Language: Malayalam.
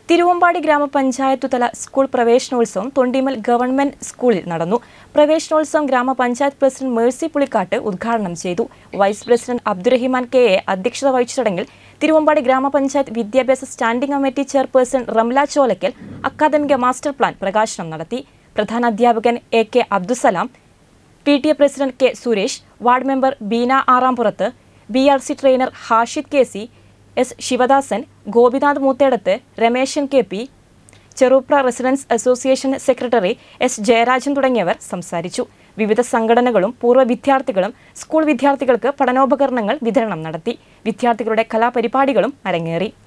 തിരുവമ്പാടി ഗ്രാമപഞ്ചായത്ത് തല സ്കൂൾ പ്രവേശനോത്സവം തൊണ്ടിമൽ ഗവൺമെന്റ് സ്കൂളിൽ നടന്നു പ്രവേശനോത്സവം ഗ്രാമപഞ്ചായത്ത് പ്രസിഡന്റ് മേഴ്സി പുളിക്കാട്ട് ഉദ്ഘാടനം ചെയ്തു vice president Abdurahiman K A അധ്യക്ഷത വഹിച്ച ചടങ്ങിൽ തിരുവമ്പാടി ഗ്രാമപഞ്ചായത്ത് വിദ്യാഭ്യാസ standing committee chairperson Ramla Cholakkal അക്കാദമിക മാസ്റ്റർ പ്ലാൻ പ്രകാശനം നടത്തി പ്രധാന അധ്യാപകൻ A K Abdussalam P T A president K Suresh ward member Beena Arampurath B R C trainer Hashid K C S Sivadasan Gopinath Moothedath Rameshan K P Cherupra residence association secretary S Jayarajan തുടങ്ങിയവർ സംസാരിച്ചു വിവിധ സംഘടനകളും പൂർവ്വ വിദ്യാർത്ഥികളും സ്കൂൾ വിദ്യാർത്ഥികൾക്ക് പഠനോപകരണങ്ങൾ വിതരണം നടത്തി വിദ്യാർത്ഥികളുടെ കലാപരിപാടികളും അരങ്ങേറി